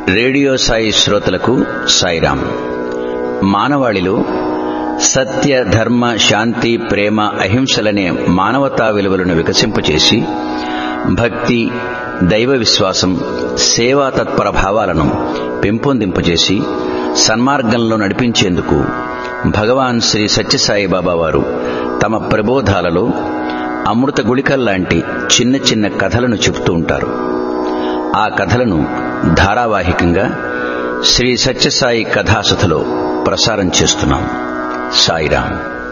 radio Sai శ్రోతలకు సాయిరాం మానవాళిలో సత్య ధర్మ శాంతి ప్రేమ అహింసలనే మానవతా విలువలను వికసింపచేసి భక్తి దైవ విశ్వాసం సేవా తత్పర భావాలను పెంపొందింపజేసి సన్మార్గంలో నడిపించేందుకు భగవాన్ శ్రీ సత్యసాయి బాబా వారు తమ ప్రబోధాలలో అమృత గుళికల్లాంటి చిన్న చిన్న కథలను చెబుతూ ఉంటారు ఆ కథలను ధారావాహికంగా శ్రీ సత్యసాయి కథాసథలో ప్రసారం చేస్తున్నాం సాయిరాం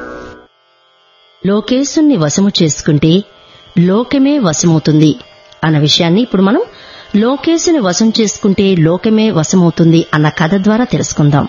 లోకేశుణ్ణి వశము చేసుకుంటే లోకమే వశమవుతుంది అన్న విషయాన్ని ఇప్పుడు మనం లోకేశుని వశం చేసుకుంటే లోకమే వశమవుతుంది అన్న కథ ద్వారా తెలుసుకుందాం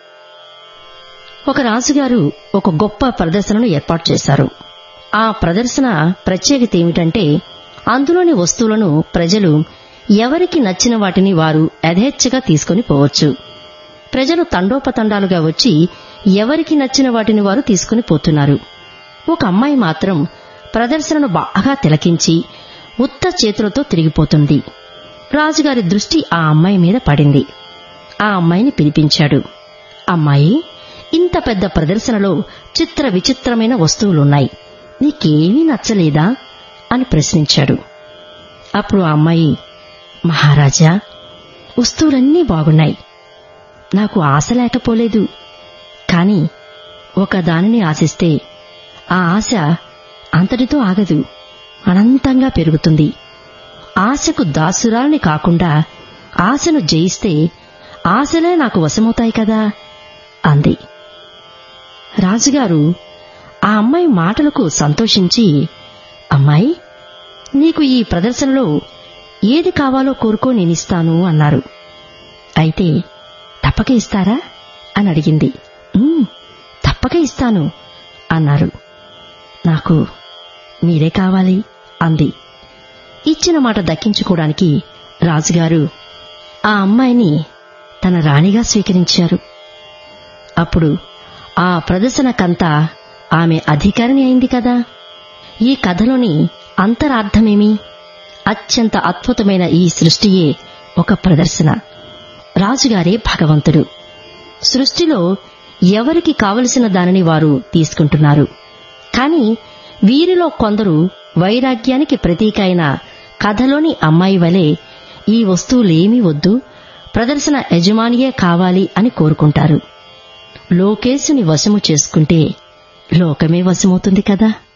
ఒక రాజుగారు ఒక గొప్ప ప్రదర్శనను ఏర్పాటు చేశారు ఆ ప్రదర్శన ప్రత్యేకత ఏమిటంటే అందులోని వస్తువులను ప్రజలు ఎవరికి నచ్చిన వాటిని వారు యథేచ్ఛగా తీసుకుని పోవచ్చు ప్రజలు తండోపతండాలుగా వచ్చి ఎవరికి నచ్చిన వాటిని వారు తీసుకుని పోతున్నారు ఒక అమ్మాయి మాత్రం ప్రదర్శనను బాగా తిలకించి ఉత్త చేతులతో తిరిగిపోతుంది రాజుగారి దృష్టి ఆ అమ్మాయి మీద పడింది ఆ అమ్మాయిని పిలిపించాడు అమ్మాయి ఇంత పెద్ద ప్రదర్శనలో చిత్ర విచిత్రమైన వస్తువులున్నాయి నీకేమీ నచ్చలేదా అని ప్రశ్నించాడు అప్పుడు ఆ అమ్మాయి మహారాజా వస్తువులన్నీ బాగున్నాయి నాకు ఆశ లేకపోలేదు కాని ఒక దానిని ఆశిస్తే ఆ ఆశ అంతటితో ఆగదు అనంతంగా పెరుగుతుంది ఆశకు దాసురాలని కాకుండా ఆశను జయిస్తే ఆశలే నాకు వశమవుతాయి కదా అంది రాజుగారు ఆ అమ్మాయి మాటలకు సంతోషించి అమ్మాయి నీకు ఈ ప్రదర్శనలో ఏది కావాలో కోరుకో నేనిస్తాను అన్నారు అయితే తప్పక ఇస్తారా అని అడిగింది "ఉమ్, తప్పక ఇస్తాను అన్నారు నాకు మీరే కావాలి అంది ఇచ్చిన మాట దక్కించుకోవడానికి రాజుగారు ఆ అమ్మాయిని తన రాణిగా స్వీకరించారు అప్పుడు ఆ ప్రదర్శనకంతా ఆమె అధికారిని అయింది కదా ఈ కథలోని అంతరార్థమేమి అత్యంత అద్భుతమైన ఈ సృష్టియే ఒక ప్రదర్శన రాజుగారే భగవంతుడు సృష్టిలో ఎవరికి కావలసిన దానిని వారు తీసుకుంటున్నారు కాని వీరిలో కొందరు వైరాగ్యానికి ప్రతీక అయిన కథలోని అమ్మాయి వలె ఈ వస్తువులేమీ వద్దు ప్రదర్శన యజమానియే కావాలి అని కోరుకుంటారు లోకేశుని వశము చేసుకుంటే లోకమే వశమవుతుంది కదా